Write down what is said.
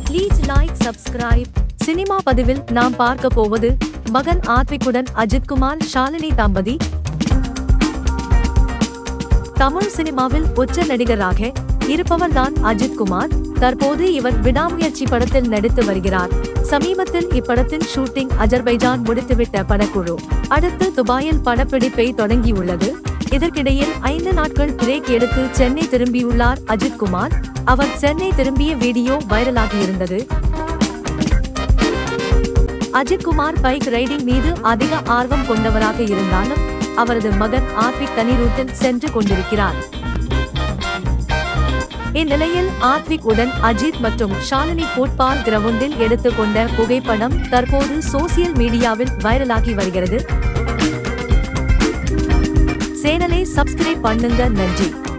please like subscribe cinema பதிவில் நாம் பார்க்க போவது மகன் ஆத்விக்குடன் அஜித்குமார் ஷாலினி தம்பதி தமிழ் சினிமாவில் உச்ச நடிகராக இருப்பவர்தான் அஜித்குமார் தற்போது இவர் விடாமுயற்சி படத்தில் நடித்து வருகிறார் சமீபத்தில் இப்படத்தின் ஷூட்டிங் அஜர்பைஜான் முடித்துவிட்ட படக்குழு அடுத்து துபாயில் படப்பிடிப்பை தொடங்கியுள்ளது இதற்கிடையில் ஐந்து நாட்கள் பிரேக் எடுத்து சென்னை திரும்பியுள்ளார் அஜித்குமார் அவர் சென்னை திரும்பிய வீடியோ வைரலாகியிருந்தது அஜித்குமார் பைக் ரைடிங் மீது அதிக ஆர்வம் கொண்டவராக இருந்தாலும் அவரது மகன் ஆத்விக் தனி ரூட்டில் சென்று கொண்டிருக்கிறார் இந்நிலையில் ஆத்விக் உடன் அஜித் மற்றும் ஷாலினி ஃபுட்பால் கிரவுண்டில் எடுத்துக்கொண்ட புகைப்படம் தற்போது சோசியல் மீடியாவில் வைரலாகி வருகிறது சேனலை சப்ஸ்கிரைப் பண்ணுங்க நன்றி